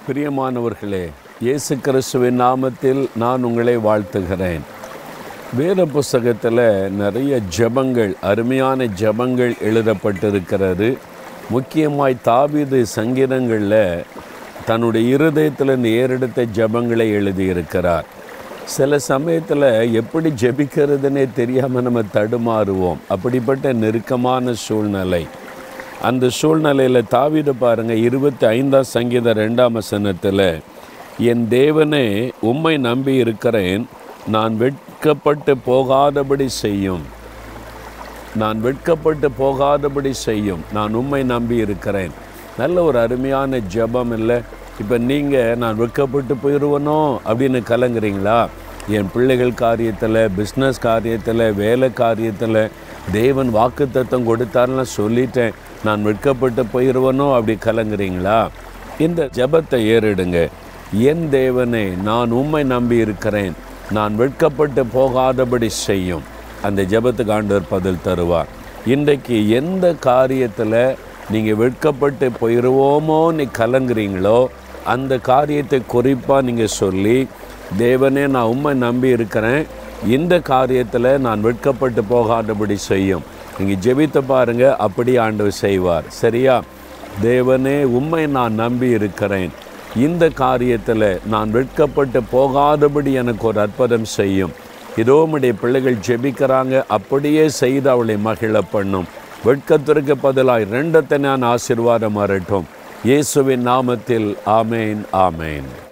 பிரியமானவர்களே இயேசு கிறிஸ்துவின் நாமத்தில் நான் உங்களை வாழ்த்துகிறேன் வேத புஸ்தகத்தில் நிறைய ஜெபங்கள் அருமையான ஜெபங்கள் எழுதப்பட்டிருக்கிறது முக்கியமாய் தாவீது சங்கீதங்களில் தன்னுடைய இருதயத்திலிருந்து ஏறெடுத்த ஜெபங்களை எழுதியிருக்கிறார் சில சமயத்தில் எப்படி ஜெபிக்கிறதுனே தெரியாமல் நம்ம தடுமாறுவோம் அப்படிப்பட்ட நெருக்கமான சூழ்நிலை அந்த சூழ்நிலையில் தாவீது பாருங்க இருபத்தி ஐந்தாம் சங்கீத ரெண்டாம் வசனத்தில் என் தேவனே உம்மை நம்பி இருக்கிறேன் நான் வெட்கப்பட்டு போகாதபடி செய்யும் நான் வெட்கப்பட்டு போகாதபடி செய்யும் நான் உம்மை நம்பி இருக்கிறேன் நல்ல ஒரு அருமையான ஜெபம் இல்லை இப்போ நீங்கள் நான் வெட்கப்பட்டு போயிடுவனோ அப்படின்னு கலங்குறீங்களா என் பிள்ளைகள் காரியத்தில் பிஸ்னஸ் காரியத்தில் வேலை காரியத்தில் தேவன் வாக்குத்தத்தம் கொடுத்தாருன்னு சொல்லிட்டேன் நான் வெட்கப்பட்டு போயிடுவனோ அப்படி கலங்குறீங்களா இந்த ஜெபத்தை ஏறிடுங்க என் தேவனே நான் உம்மை நம்பி இருக்கிறேன் நான் வெட்கப்பட்டு போகாதபடி செய்யும் அந்த ஜெபத்துக்கு ஆண்டவர் பதில் தருவார் இன்றைக்கு எந்த காரியத்தில் நீங்கள் வெட்கப்பட்டு போயிடுவோமோன்னு கலங்குறீங்களோ அந்த காரியத்தை குறிப்பாக நீங்கள் சொல்லி தேவனே நான் உண்மை நம்பி இருக்கிறேன் இந்த காரியத்தில் நான் வெட்கப்பட்டு போகாதபடி செய்யும் நீங்கள் ஜெபித்து பாருங்க அப்படி ஆண்டவர் செய்வார் சரியா தேவனே உண்மை நான் நம்பி இருக்கிறேன் இந்த காரியத்தில் நான் வெட்கப்பட்டு போகாதபடி எனக்கு ஒரு அற்புதம் செய்யும் இதோ உம்முடைய பிள்ளைகள் ஜெபிக்கிறாங்க அப்படியே செய்து அவளை மகிழ பண்ணும் வெட்கத்திற்கு பதிலாய் ரெண்டத்தை நான் ஆசீர்வாதம் வரட்டும் இயேசுவின் நாமத்தில் ஆமேன் ஆமேன்